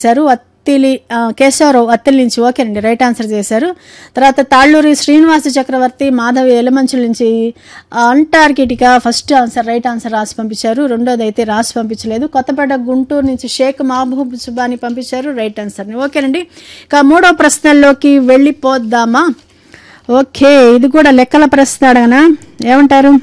చేశారు అత్తిలి ఆ, కేశవరావు అత్తిలి నుంచి ఓకేనండి రైట్ ఆన్సర్ చేశారు తర్వాత తాళ్ళూరి శ్రీనివాస చక్రవర్తి మాధవి ఎలమంచుల నుంచి ఆ, Antarctica first answer right answer రాసి పంపించారు రెండోది అయితే రాసి పంపించలేదు కొత్తపేట గుంటూరు నుంచి షేక్ మహబూబ్ సుబాని పంపించారు రైట్ ఆన్సర్ని ఓకేనండి ఇక మూడో ప్రశ్నల్లోకి వెళ్ళిపోద్దామా ఓకే ఇది కూడా లెక్కల ప్రశ్న అడగనా ఏమంటారు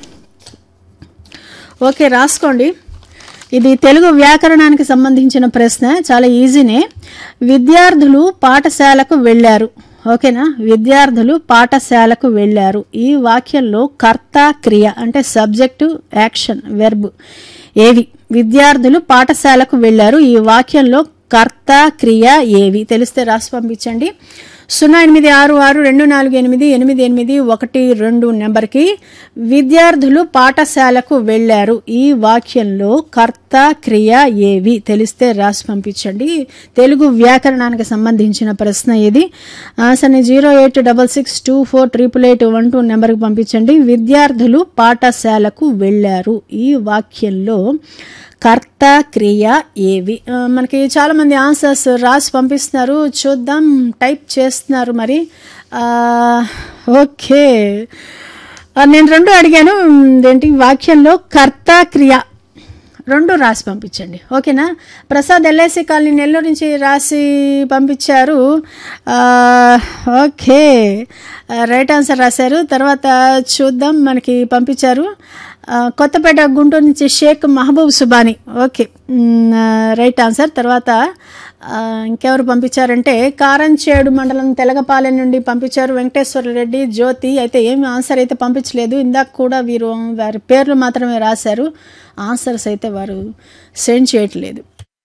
ఓకే రాసుకోండి ఇది తెలుగు వ్యాకరణానికి సంబంధించిన ప్రశ్న చాలా ఈజీనే విద్యార్థులు పాఠశాలకు వెళ్ళారు ఓకేనా విద్యార్థులు పాఠశాలకు వెళ్ళారు ఈ వాక్యంలో కర్త క్రియ అంటే సబ్జెక్టు యాక్షన్ వెర్బ్ ఏవి విద్యార్థులు పాఠశాలకు వెళ్ళారు ఈ వాక్యంలో కర్త క్రియ ఏవి తెలిస్తే రాసి పంపించండి సున్నా ఎనిమిది ఆరు ఆరు రెండు నాలుగు ఎనిమిది ఎనిమిది ఎనిమిది ఒకటి రెండు నెంబర్కి విద్యార్థులు పాఠశాలకు వెళ్ళారు ఈ వాక్యంలో కర్త క్రియ ఏవి తెలిస్తే రాసి పంపించండి తెలుగు వ్యాకరణానికి సంబంధించిన ప్రశ్న ఇది ఆన్సర్ని zero eight double six two four triple eight one two నెంబర్కి పంపించండి విద్యార్థులు పాఠశాలకు వెళ్ళారు ఈ వాక్యంలో కర్త క్రియ ఏవి ఆ, మనకి చాలా మంది ఆన్సర్స్ రాసి పంపిస్తున్నారు చూద్దాం టైప్ చేస్తున్నారు మరి ఆ, ఓకే ఆ, నేను రెండు అడిగాను ఏంటి వాక్యంలో కర్త క్రియ రెండు రాసి పంపించండి ఓకేనా ప్రసాద్ ఎల్ఐసి కాలనీ నెల్లూరు నుంచి రాసి పంపించారు ఆ, ఓకే ఆ, రైట్ ఆన్సర్ రాశారు తర్వాత చూద్దాం మనకి పంపించారు ఆ, కొత్తపేట గుంటూరు నుంచి షేక్ మహబూబ్ సుబాని ఓకే మ్, ఆ, రైట్ ఆన్సర్ తర్వాత ఆ, ఇంకెవరు పంపించారంటే కారంచేడు మండలం తెలగపాలెం నుండి పంపించారు వెంకటేశ్వర రెడ్డి జ్యోతి అయితే ఏమి ఆన్సర్ అయితే పంపించలేదు ఇందాక కూడా వీరు వారి పేర్లు మాత్రమే రాశారు ఆన్సర్స్ అయితే వారు సెండ్ చేయట్లేదు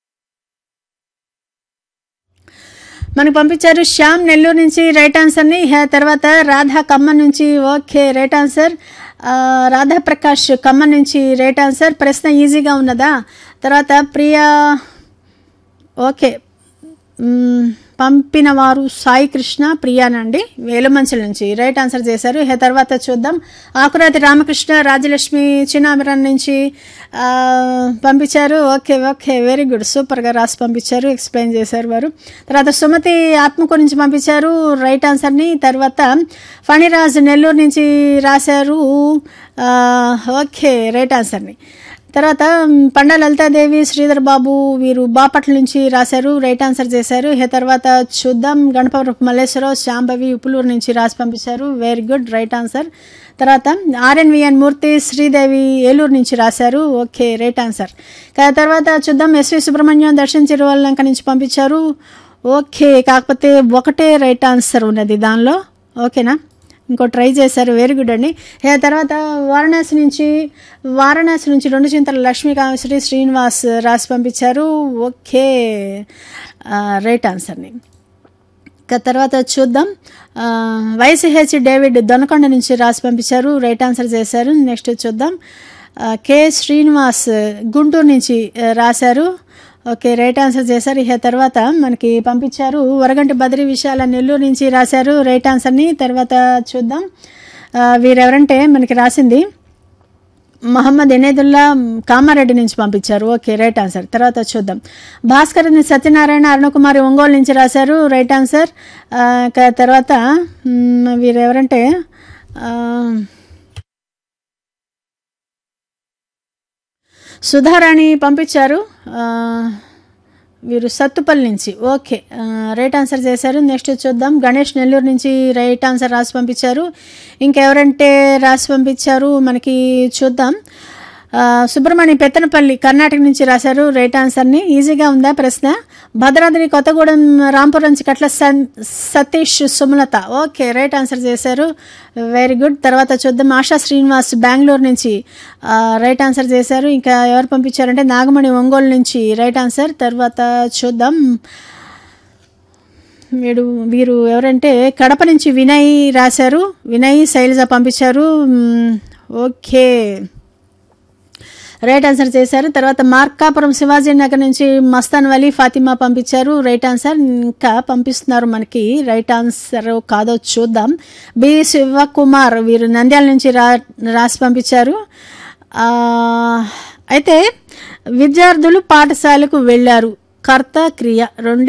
మనకు పంపించారు శ్యామ్ నెల్లూరు నుంచి రైట్ ఆన్సర్ని హే- తర్వాత రాధా ఖమ్మం నుంచి ఓకే రైట్ ఆన్సర్ ఆ, రాధా ప్రకాష్ ఖమ్మం నుంచి రైట్ ఆన్సర్ ప్రశ్న ఈజీగా ఉన్నదా తర్వాత ప్రియా ఓకే మ్మ్, పంపిన వారు సాయి కృష్ణ ప్రియానండి వేలుమంచల నుంచి రైట్ ఆన్సర్ చేశారు ఇక తర్వాత చూద్దాం ఆకురాతి రామకృష్ణ రాజలక్ష్మి చిన్నామిరన్ నుంచి ఆ, పంపించారు ఓకే ఓకే వెరీ గుడ్ సూపర్గా రాసి పంపించారు ఎక్స్ప్లెయిన్ చేశారు వారు తర్వాత సుమతి ఆత్మకూరు నుంచి పంపించారు రైట్ ఆన్సర్ని తర్వాత ఫణిరాజ్ నెల్లూరు నుంచి రాశారు ఆ, ఓకే రైట్ ఆన్సర్ని తర్వాత మ్, పండా లలితాదేవి శ్రీధర్ బాబు వీరు బాపట్ల నుంచి రాశారు రైట్ ఆన్సర్ చేశారు ఇక తర్వాత చూద్దాం గణపవరపు మల్లేశ్వరరావు శాంభవి ఉప్పులూరు నుంచి రాసి పంపించారు వెరీ గుడ్ రైట్ ఆన్సర్ తర్వాత ఆర్ఎన్విఎన్ మూర్తి శ్రీదేవి ఏలూరు నుంచి రాశారు ఓకే రైట్ ఆన్సర్ ఇక తర్వాత చూద్దాం ఎస్వి సుబ్రహ్మణ్యం దర్శన్ చిరువల్లంక నుంచి పంపించారు ఓకే కాకపోతే ఒకటే రైట్ ఆన్సర్ ఉన్నది దానిలో ఓకేనా ఇంకో ట్రై చేశారు వెరీ గుడ్ అండి ఇక తర్వాత వారణాసి నుంచి వారణాసి నుంచి రెండు చింతల లక్ష్మీ కామేశ్వరి శ్రీనివాస్ రాసి పంపించారు ఓకే ఆ, రైట్ ఆన్సర్ని ఇక తర్వాత చూద్దాం ఆ, వైసీహెచ్ డేవిడ్ దొనకొండ నుంచి రాసి పంపించారు రైట్ ఆన్సర్ చేశారు నెక్స్ట్ చూద్దాం ఆ, కె శ్రీనివాస్ గుంటూరు నుంచి ఆ, రాశారు ఓకే రైట్ ఆన్సర్ చేశారు ఇక తర్వాత మనకి పంపించారు వరగంటి బద్రి విశాల నెల్లూరు నుంచి రాశారు రైట్ ఆన్సర్ని తర్వాత చూద్దాం ఆ, వీరెవరంటే మనకి రాసింది మహమ్మద్ ఎనేదుల్లా కామారెడ్డి నుంచి పంపించారు ఓకే రైట్ ఆన్సర్ తర్వాత చూద్దాం భాస్కర్ ని సత్యనారాయణ అరుణకుమారి ఒంగోలు నుంచి రాశారు రైట్ ఆన్సర్ ఆ, ఇక తర్వాత మ్, వీరెవరంటే ఆ, సుధారాణి పంపించారు ఆ, వీరు సత్తుపల్లి నుంచి ఓకే ఆ, రైట్ ఆన్సర్ చేశారు నెక్స్ట్ చూద్దాం గణేష్ నెల్లూరు నుంచి రైట్ ఆన్సర్ రాసి పంపించారు ఇంకెవరంటే రాసి పంపించారు మనకి చూద్దాం ఆ, సుబ్రహ్మణ్యం పెత్తనపల్లి కర్ణాటక నుంచి రాశారు రైట్ ఆన్సర్ని ఈజీగా ఉందా ప్రశ్న భద్రాద్రి కొత్తగూడెం రాంపురం నుంచి కట్ల సన్- Satish Sumalatha okay right answer చేశారు వెరీ గుడ్ తర్వాత చూద్దాం ఆశా శ్రీనివాస్ బెంగళూరు నుంచి ఆ, రైట్ ఆన్సర్ చేశారు ఇంకా ఎవరు పంపించారంటే నాగమణి ఒంగోలు నుంచి రైట్ ఆన్సర్ తర్వాత చూద్దాం వీడు వీరు ఎవరంటే కడప నుంచి వినయ్ రాశారు వినయ్ శైలజ పంపించారు మ్, ఓకే రైట్ ఆన్సర్ చేశారు తర్వాత మార్కాపురం శివాజీ నగర్ నుంచి మస్తాన్ వలీ ఫాతిమా పంపించారు రైట్ ఆన్సర్ ఇంకా పంపిస్తున్నారు మనకి రైట్ ఆన్సర్ కాదో చూద్దాం బి శివకుమార్ వీరు నంద్యాల నుంచి రా రాసి పంపించారు ఆ, అయితే విద్యార్థులు పాఠశాలకు వెళ్ళారు కర్త క్రియ రెండే